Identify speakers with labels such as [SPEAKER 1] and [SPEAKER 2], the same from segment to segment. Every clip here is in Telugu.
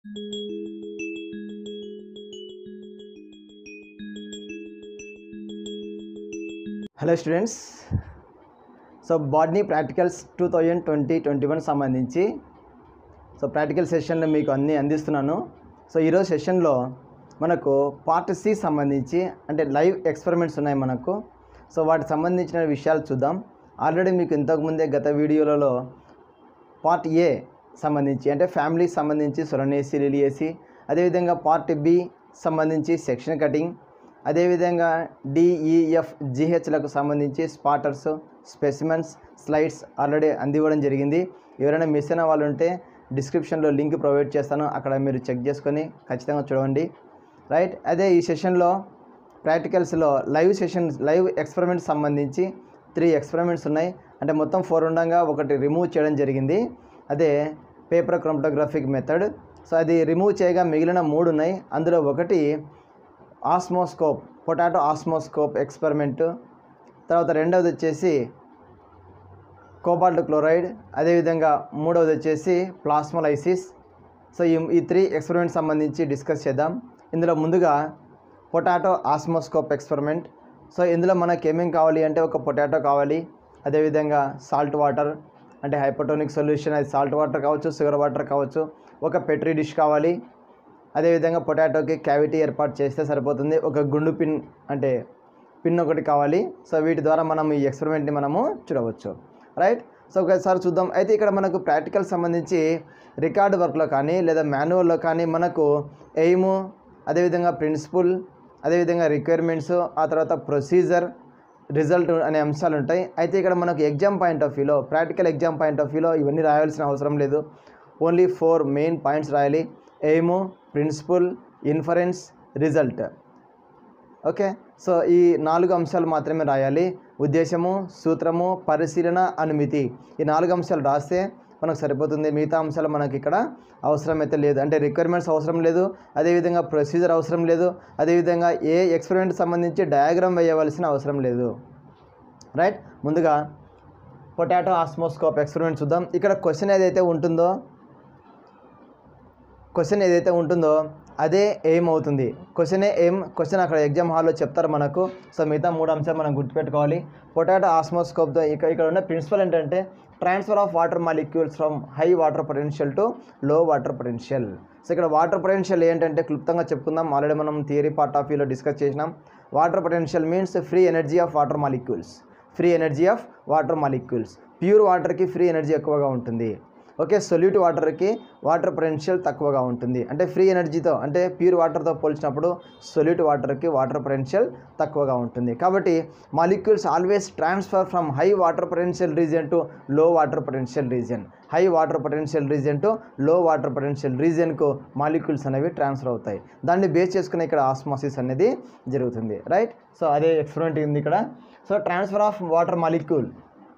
[SPEAKER 1] hello students so botany practicals two thousand twenty twenty one సంబంధించి సో ప్రాక్టికల్ సెషన్లో మీకు అన్నీ అందిస్తున్నాను సో ఈరోజు సెషన్లో మనకు పార్ట్ సి సంబంధించి అంటే లైవ్ ఎక్స్పెరిమెంట్స్ ఉన్నాయి మనకు సో వాటికి సంబంధించిన విషయాలు చూద్దాం ఆల్రెడీ మీకు ఇంతకుముందే గత వీడియోలలో పార్ట్ ఏ సంబంధించి అంటే ఫ్యామిలీకి సంబంధించి సొలనేసి లిలియేసి అదేవిధంగా పార్ట్ బి సంబంధించి సెక్షన్ కటింగ్ అదేవిధంగా డిఈఎఫ్ జిహెచ్లకు సంబంధించి స్పాటర్స్ స్పెసిమెన్స్ స్లైడ్స్ ఆల్రెడీ అందివ్వడం జరిగింది ఎవరైనా మిస్ అయిన వాళ్ళు ఉంటే డిస్క్రిప్షన్లో లింక్ ప్రొవైడ్ చేస్తాను అక్కడ మీరు చెక్ చేసుకొని ఖచ్చితంగా చూడండి రైట్ అదే ఈ సెషన్లో ప్రాక్టికల్స్లో లైవ్ సెషన్ లైవ్ ఎక్స్పెరిమెంట్స్ సంబంధించి త్రీ ఎక్స్పెరిమెంట్స్ ఉన్నాయి అంటే మొత్తం ఫోర్ ఉండగా ఒకటి రిమూవ్ చేయడం జరిగింది అదే పేపర్ క్రోమటోగ్రాఫిక్ మెథడ్ సో అది రిమూవ్ చేయగా మిగిలిన మూడు ఉన్నాయి అందులో ఒకటి ఆస్మోస్కోప్ పొటాటో ఆస్మోస్కోప్ ఎక్స్పెరిమెంట్ తర్వాత రెండవది వచ్చేసి కోబాల్ట్ క్లోరైడ్ అదేవిధంగా మూడవది వచ్చేసి ప్లాస్మోలైసిస్ సో ఈ ఈ త్రీ ఎక్స్పెరిమెంట్ సంబంధించి డిస్కస్ చేద్దాం ఇందులో ముందుగా పొటాటో ఆస్మోస్కోప్ ఎక్స్పెరిమెంట్ సో ఇందులో మనకి ఏమేం కావాలి అంటే ఒక పొటాటో కావాలి అదేవిధంగా సాల్ట్ వాటర్ అంటే హైపోటోనిక్ సొల్యూషన్ అది సాల్ట్ వాటర్ కావచ్చు షుగర్ వాటర్ కావచ్చు ఒక పెట్రీ డిష్ కావాలి అదేవిధంగా పొటాటోకి క్యావిటీ ఏర్పాటు చేస్తే సరిపోతుంది ఒక గుండు పిన్ అంటే పిన్ ఒకటి కావాలి సో వీటి ద్వారా మనం ఈ ఎక్స్పెరిమెంట్ని మనము చూడవచ్చు రైట్ సో ఒకసారి చూద్దాం అయితే ఇక్కడ మనకు ప్రాక్టికల్ సంబంధించి రికార్డ్ వర్క్లో కానీ లేదా మాన్యువల్లో కానీ మనకు ఎయిము అదేవిధంగా ప్రిన్సిపల్ అదేవిధంగా రిక్వైర్మెంట్స్ ఆ తర్వాత ప్రొసీజర్ రిజల్ట్ అనే అంశాలు ఉంటాయి అయితే ఇక్కడ మనకు ఎగ్జామ్ పాయింట్ ఆఫ్ వ్యూలో ప్రాక్టికల్ ఎగ్జామ్ పాయింట్ ఆఫ్ వ్యూలో ఇవన్నీ రాయాల్సిన అవసరం లేదు ఓన్లీ ఫోర్ మెయిన్ పాయింట్స్ రాయాలి aim principle inference result okay so ఈ నాలుగు అంశాలు మాత్రమే రాయాలి ఉద్దేశము సూత్రము పరిశీలన అనుమితి ఈ నాలుగు అంశాలు రాస్తే మనకు సరిపోతుంది మిగతా అంశాలు మనకి ఇక్కడ అవసరం అయితే లేదు అంటే రిక్వైర్మెంట్స్ అవసరం లేదు అదేవిధంగా ప్రొసీజర్ అవసరం లేదు అదేవిధంగా ఏ ఎక్స్పెరిమెంట్ సంబంధించి డయాగ్రామ్ వేయవలసిన అవసరం లేదు రైట్ ముందుగా పొటాటో ఆస్మోస్కోప్ ఎక్స్పెరిమెంట్ చూద్దాం ఇక్కడ క్వశ్చన్ ఏదైతే ఉంటుందో క్వశ్చన్ ఏదైతే ఉంటుందో అదే ఎయిమ్ అవుతుంది క్వశ్చనే ఎయిమ్ క్వశ్చన్ అక్కడ ఎగ్జామ్ హాల్లో చెప్తారు మనకు సో మిగతా మూడు అంశాలు మనం గుర్తుపెట్టుకోవాలి పొటాటో ఆస్మోస్కోప్తో ఇక్కడ ఇక్కడ ఉన్న ప్రిన్సిపల్ ఏంటంటే transfer of water molecules from high water potential to low water potential so ఇక్కడ వాటర్ పొటెన్షియల్ ఏంటంటే క్లుప్తంగా చెప్పుకుందాం ఆల్రెడీ మనం థియరీ పార్ట్ ఆఫ్ వ్యూలో డిస్కస్ చేసినాం water potential means free energy of water molecules free energy of water molecules pure వాటర్కి ఫ్రీ ఎనర్జీ ఎక్కువగా ఉంటుంది ఓకే సొల్యూట్ వాటర్కి వాటర్ పొటెన్షియల్ తక్కువగా ఉంటుంది అంటే ఫ్రీ ఎనర్జీతో అంటే ప్యూర్ వాటర్తో పోల్చినప్పుడు సొల్యూట్ వాటర్కి వాటర్ పొటెన్షియల్ తక్కువగా ఉంటుంది కాబట్టి molecules always transfer from high water potential region to low water potential region high water potential region to low water potential రీజియన్కు మాలిక్యూల్స్ అనేవి ట్రాన్స్ఫర్ అవుతాయి దాన్ని బేస్ చేసుకుని ఇక్కడ ఆస్మాసిస్ అనేది జరుగుతుంది రైట్ సో అదే ఎక్స్పెరిమెంట్ ఉంది ఇక్కడ so transfer of water molecule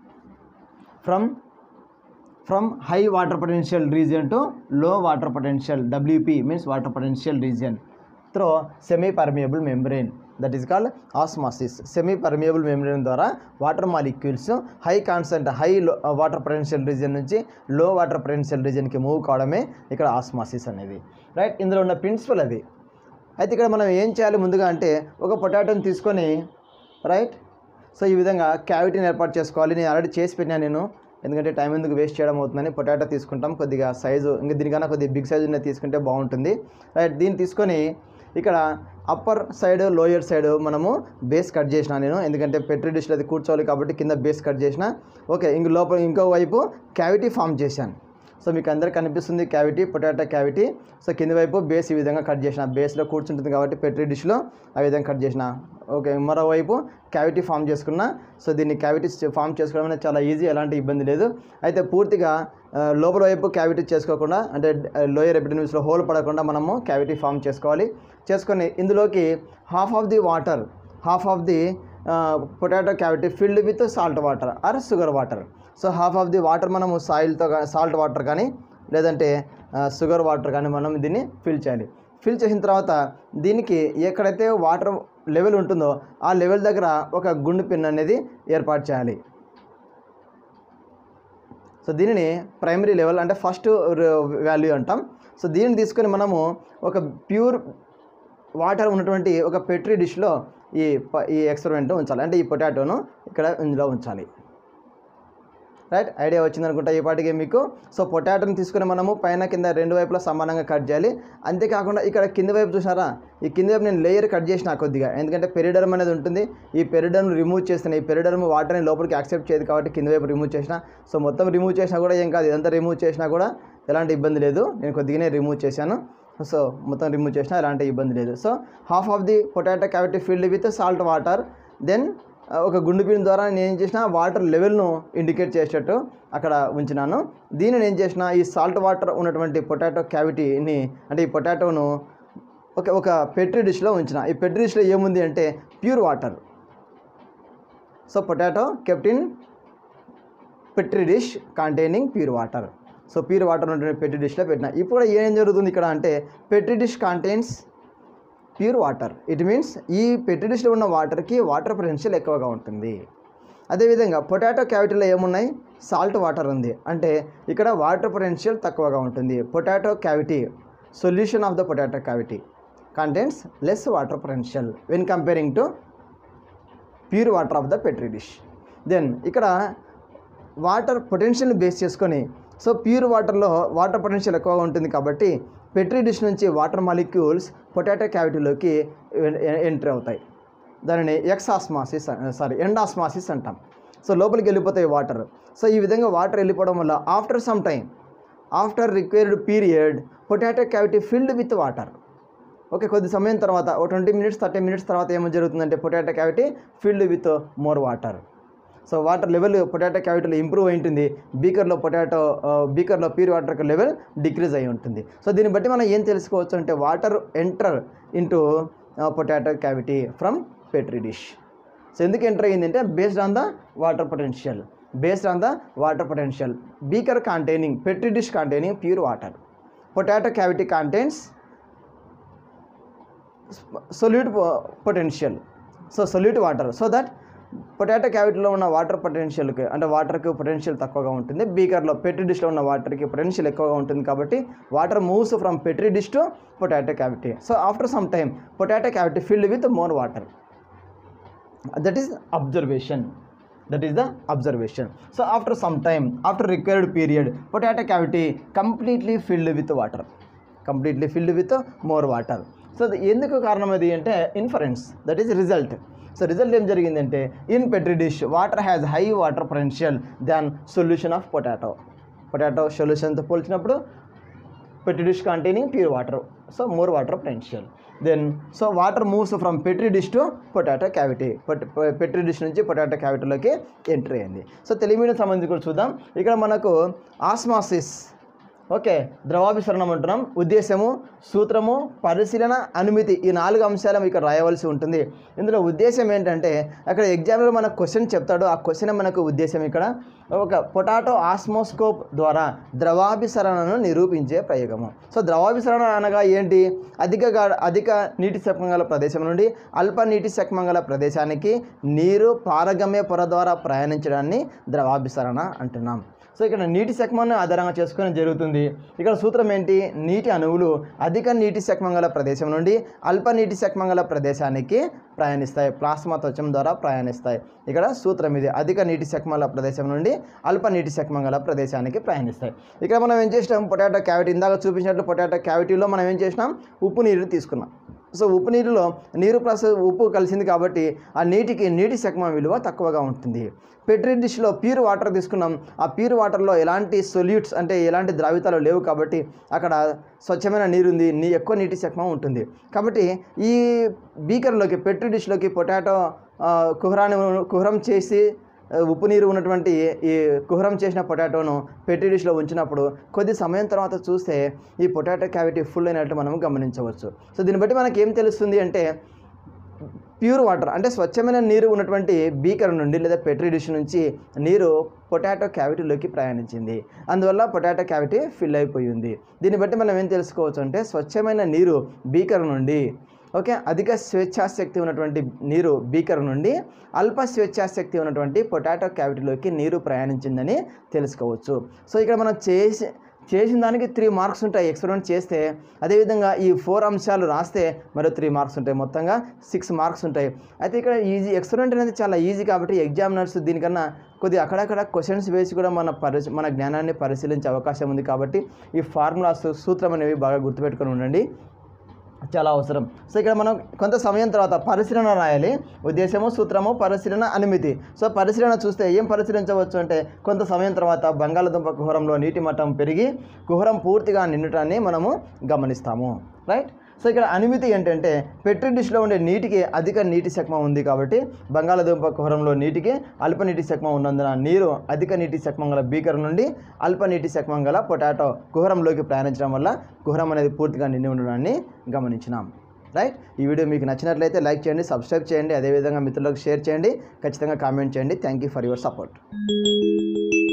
[SPEAKER 1] from from high water potential region to low water potential WP means water potential region through semi permeable membrane that is called osmosis semi permeable membrane ద్వారా వాటర్ మాలిక్యూల్స్ హై కాన్సెంట్ హై వాటర్ పొటెన్షియల్ రీజియన్ నుంచి లో వాటర్ పొటెన్షియల్ రీజియన్కి మూవ్ కావడమే ఇక్కడ ఆస్మాసిస్ అనేది రైట్ ఇందులో ఉన్న ప్రిన్సిపల్ అది అయితే ఇక్కడ మనం ఏం చేయాలి ముందుగా అంటే ఒక పొటాటోని తీసుకొని రైట్ సో ఈ విధంగా క్యావిటీని ఏర్పాటు చేసుకోవాలి నేను ఆల్రెడీ చేసి పెట్టినా నేను ఎందుకంటే టైం ఎందుకు వేస్ట్ చేయడం అవుతుందని పొటాటో తీసుకుంటాం కొద్దిగా సైజు ఇంకా దీనికన్నా కొద్దిగా బిగ్ సైజు ఉన్నది తీసుకుంటే బాగుంటుంది రైట్ దీన్ని తీసుకొని ఇక్కడ అప్పర్ సైడ్ లోయర్ సైడ్ మనము బేస్ కట్ చేసిన నేను ఎందుకంటే పెట్రీ డిష్లో అది కూర్చోవాలి కాబట్టి కింద బేస్ కట్ చేసిన ఓకే ఇంక లోపల ఇంకో వైపు క్యావిటీ ఫామ్ చేశాను సో మీకు అందరికి కనిపిస్తుంది క్యావిటీ పొటాటో క్యావిటీ సో కింది వైపు బేస్ ఈ విధంగా కట్ చేసిన బేస్లో కూర్చుంటుంది కాబట్టి పెట్రీ డిష్లో ఆ విధంగా కట్ చేసిన ఓకే మరోవైపు క్యావిటీ ఫామ్ చేసుకున్న సో దీన్ని క్యావిటీ ఫామ్ చేసుకోవడం అనేది చాలా ఈజీ ఎలాంటి ఇబ్బంది లేదు అయితే పూర్తిగా ఆ, లోపల వైపు క్యావిటీ చేసుకోకుండా అంటే లోయర్ ఎపిడమిస్లో హోల్ పడకుండా మనము క్యావిటీ ఫామ్ చేసుకోవాలి చేసుకొని ఇందులోకి half of the water half of the potato cavity filled with salt water or sugar water so half of the water మనము సాయిల్తో సాల్ట్ వాటర్ కానీ లేదంటే షుగర్ వాటర్ కానీ మనం దీన్ని ఫిల్ చేయాలి ఫిల్ చేసిన తర్వాత దీనికి ఎక్కడైతే వాటర్ లెవెల్ ఉంటుందో ఆ లెవెల్ దగ్గర ఒక గుండు పిన్ అనేది ఏర్పాటు చేయాలి సో దీనిని ప్రైమరీ లెవెల్ అంటే ఫస్ట్ వాల్యూ అంటాం సో దీన్ని తీసుకొని మనము ఒక ప్యూర్ వాటర్ ఉన్నటువంటి ఒక పెట్రీ డిష్లో ఈ ప- ఈ ఎక్స్పెరిమెంట్ ఉంచాలి అంటే ఈ పొటాటోను ఇక్కడ ఇందులో ఉంచాలి రైట్ ఐడియా వచ్చింది అనుకుంటా ఈ పాటికి మీకు సో పొటాటోని తీసుకుని మనము పైన కింద రెండు వైపులా సమానంగా కట్ చేయాలి అంతేకాకుండా ఇక్కడ కింద వైపు చూసారా ఈ కింద వైపు నేను లేయర్ కట్ చేసిన కొద్దిగా ఎందుకంటే పెరిడర్మ్ అనేది ఉంటుంది ఈ పెరిడర్మ్ రిమూవ్ చేసిన ఈ పెరిడర్మ్ వాటర్ని లోపలికి యాక్సెప్ట్ చేయదు కాబట్టి కింద వైపు రిమూవ్ చేసిన సో మొత్తం రిమూవ్ చేసినా కూడా ఏం కాదు ఇదంతా రిమూవ్ చేసినా కూడా ఎలాంటి ఇబ్బంది లేదు నేను కొద్దిగానే రిమూవ్ చేశాను సో మొత్తం రిమూవ్ చేసినా ఎలాంటి ఇబ్బంది లేదు so half of the potato cavity filled with salt water then ఒక గుండు పిన్ ద్వారా నేను ఏం చేసిన వాటర్ లెవెల్ను ఇండికేట్ చేసేటట్టు అక్కడ ఉంచినాను దీన్ని నేను చేసిన ఈ సాల్ట్ వాటర్ ఉన్నటువంటి పొటాటో క్యావిటీని అంటే ఈ పొటాటోను ఒక ఒక పెట్రీ డిష్లో ఉంచిన ఈ పెట్రీ డిష్లో ఏముంది అంటే pure water so potato kept in petri dish containing pure water so pure water ఉన్నటువంటి పెట్రీ డిష్లో పెట్టిన ఇప్పుడు ఏం జరుగుతుంది ఇక్కడ అంటే petri dish contains pure water it means ఈ పెట్రీ డిష్లో ఉన్న వాటర్కి వాటర్ పొటెన్షియల్ ఎక్కువగా ఉంటుంది అదేవిధంగా పొటాటో క్యావిటీలో ఏమున్నాయి సాల్ట్ వాటర్ ఉంది అంటే ఇక్కడ వాటర్ పొటెన్షియల్ తక్కువగా ఉంటుంది potato cavity solution of the potato cavity contents less water potential when comparing to pure water of the petri dish then ఇక్కడ వాటర్ పొటెన్షియల్ని బేస్ చేసుకొని సో ప్యూర్ వాటర్లో వాటర్ పొటెన్షియల్ ఎక్కువగా ఉంటుంది కాబట్టి పెట్రీ డిష్ నుంచి వాటర్ మాలిక్యూల్స్ పొటాటో క్యావిటీలోకి ఎంటర్ అవుతాయి దానిని exosmosis sorry endosmosis అంటాం సో లోపలికి వెళ్ళిపోతాయి వాటర్ సో ఈ విధంగా వాటర్ వెళ్ళిపోవడం వల్ల after some time after required period potato cavity filled with water okay కొద్ది సమయం తర్వాత ఒక ట్వంటీ మినిట్స్ థర్టీ మినిట్స్ తర్వాత ఏమో జరుగుతుందంటే potato cavity filled with more water so water level potato క్యావిటీలో ఇంప్రూవ్ అయి ఉంటుంది బీకర్లో పొటాటో బీకర్లో ప్యూర్ వాటర్ లెవెల్ డిక్రీజ్ అయి ఉంటుంది సో దీన్ని బట్టి మనం ఏం తెలుసుకోవచ్చు అంటే water enter into potato cavity from petri dish so ఎందుకు ఎంటర్ అయ్యిందంటే based on the water potential based on the water potential beaker containing petri dish containing pure water potato cavity contains solute potential so solute water so that potato క్యావిటీలో ఉన్న వాటర్ పొటెన్షియల్కి అంటే వాటర్కి పొటెన్షియల్ తక్కువగా ఉంటుంది బీకర్లో పెట్రీ డిష్లో ఉన్న వాటర్కి పొటెన్షియల్ ఎక్కువగా ఉంటుంది కాబట్టి water moves from petri dish to potato cavity so after some time potato cavity filled with more water that is observation that is the observation so after some time after required period potato cavity completely filled with water completely filled with more water so ఎందుకు కారణం అది అంటే inference that is result so result ఏం జరిగిందంటే in petri dish water has high water potential than solution of potato potato సొల్యూషన్తో పోల్చినప్పుడు petri dish containing pure water so more water potential then so water moves from petri dish to potato cavity petri dish నుంచి పొటాటో క్యావిటీలోకి ఎంట్రీ అయింది సో తెలుగు మీడియం సంబంధించి కూడా చూద్దాం ఇక్కడ మనకు ఆస్మాసిస్ ఓకే ద్రవాభిసరణం అంటున్నాం ఉద్దేశము సూత్రము పరిశీలన అనుమతి ఈ నాలుగు అంశాలు ఇక్కడ రాయవలసి ఉంటుంది ఇందులో ఉద్దేశం ఏంటంటే అక్కడ ఎగ్జామ్లో మనకు క్వశ్చన్ చెప్తాడు ఆ క్వశ్చన్ మనకు ఉద్దేశం ఇక్కడ ఒక పొటాటో ఆస్మోస్కోప్ ద్వారా ద్రవాభిసరణను నిరూపించే ప్రయోగము సో ద్రవాభిసరణ అనగా ఏంటి అధిక గా- అధిక నీటి శక్మం గల ప్రదేశం నుండి అల్ప నీటి శక్మం గల ప్రదేశానికి నీరు పారగమ్య పొర ద్వారా ప్రయాణించడాన్ని ద్రవాభిసరణ అంటున్నాం సో ఇక్కడ నీటి శక్మాన్ని ఆధారంగా చేసుకొని జరుగుతుంది ఇక్కడ సూత్రం ఏంటి నీటి అణువులు అధిక నీటి శక్మం గల ప్రదేశం నుండి అల్ప నీటి శక్మం గల ప్రదేశానికి ప్రయాణిస్తాయి ప్లాస్మా త్వచం ద్వారా ప్రయాణిస్తాయి ఇక్కడ సూత్రం ఇది అధిక నీటి శక్మల ప్రదేశం నుండి అల్ప నీటి శక్మం గల ప్రదేశానికి ప్రయాణిస్తాయి ఇక్కడ మనం ఏం చేసినాం పొటాటో క్యావిటీ ఇందాక చూపించినట్లు పొటాటో క్యావిటీలో మనం ఏం చేసినాం ఉప్పు నీరు తీసుకున్నాం సో ఉప్పు నీరులో నీరు ప్లస్ ఉప్పు కలిసింది కాబట్టి ఆ నీటికి నీటి శక్మం విలువ తక్కువగా ఉంటుంది పెట్రీ డిష్లో ప్యూర్ వాటర్ తీసుకున్నాం ఆ ప్యూర్ వాటర్లో ఎలాంటి సొల్యూట్స్ అంటే ఎలాంటి ద్రావితాలు లేవు కాబట్టి అక్కడ స్వచ్ఛమైన నీరు ఉంది నీ ఎక్కువ నీటి శక్మం ఉంటుంది కాబట్టి ఈ బీకర్లోకి పెట్రీ డిష్లోకి పొటాటో ఆ, కుహరాన్ని కుహరం చేసి ఆ, ఉప్పు నీరు ఉన్నటువంటి ఈ కుహరం చేసిన పొటాటోను పెట్రీ డిష్లో ఉంచినప్పుడు కొద్ది సమయం తర్వాత చూస్తే ఈ పొటాటో క్యావిటీ ఫుల్ అయినట్టు మనం గమనించవచ్చు సో దీన్ని బట్టి మనకి ఏం తెలుస్తుంది అంటే ప్యూర్ వాటర్ అంటే స్వచ్ఛమైన నీరు ఉన్నటువంటి బీకర్ నుండి లేదా పెట్రీ డిష్ నుంచి నీరు పొటాటో క్యావిటీలోకి ప్రయాణించింది అందువల్ల పొటాటో క్యావిటీ ఫిల్ అయిపోయి ఉంది దీన్ని బట్టి మనం ఏం తెలుసుకోవచ్చు అంటే స్వచ్ఛమైన నీరు బీకర్ నుండి ఓకే అధిక స్వేచ్ఛాశక్తి ఉన్నటువంటి నీరు బీకర్ నుండి అల్ప స్వేచ్ఛాశక్తి ఉన్నటువంటి పొటాటో క్యావిటీలోకి నీరు ప్రయాణించిందని తెలుసుకోవచ్చు సో ఇక్కడ మనం చేసి చేసిన దానికి త్రీ మార్క్స్ ఉంటాయి ఎక్స్పెరిమెంట్ చేస్తే అదేవిధంగా ఈ ఫోర్ అంశాలు రాస్తే మరో త్రీ మార్క్స్ ఉంటాయి మొత్తంగా సిక్స్ మార్క్స్ ఉంటాయి అయితే ఇక్కడ ఈజీ ఎక్స్పెరిమెంట్ అనేది చాలా ఈజీ కాబట్టి ఎగ్జామినర్స్ దీనికన్నా కొద్దిగా అక్కడక్కడ క్వశ్చన్స్ వేసి కూడా మన పరిశీ మన జ్ఞానాన్ని పరిశీలించే అవకాశం ఉంది కాబట్టి ఈ ఫార్ములాస్ సూత్రం అనేవి బాగా గుర్తుపెట్టుకొని ఉండండి చాలా అవసరం సో ఇక్కడ మనం కొంత సమయం తర్వాత పరిశీలన రాయాలి ఉద్దేశము సూత్రము పరిశీలన అనుమతి సో పరిశీలన చూస్తే ఏం పరిశీలించవచ్చు అంటే కొంత సమయం తర్వాత బంగాళదుంప కుహరంలో నీటి మట్టం పెరిగి కుహరం పూర్తిగా నిండటాన్ని మనము గమనిస్తాము రైట్ సో ఇక్కడ అనుమతి ఏంటంటే పెట్రి డిష్లో ఉండే నీటికి అధిక నీటి శక్మం ఉంది కాబట్టి బంగాళాదుంప కుహరంలో నీటికి అల్ప నీటి శక్మం ఉన్నందున నీరు అధిక నీటి శక్మం గల బీకర్ నుండి అల్ప నీటి శక్మం గల పొటాటో కుహరంలోకి ప్రయాణించడం వల్ల కుహరం అనేది పూర్తిగా నిండి ఉండడాన్ని గమనించినాం రైట్ ఈ వీడియో మీకు నచ్చినట్లయితే లైక్ చేయండి సబ్స్క్రైబ్ చేయండి అదేవిధంగా మిత్రులకు షేర్ చేయండి ఖచ్చితంగా కామెంట్ చేయండి thank you for your support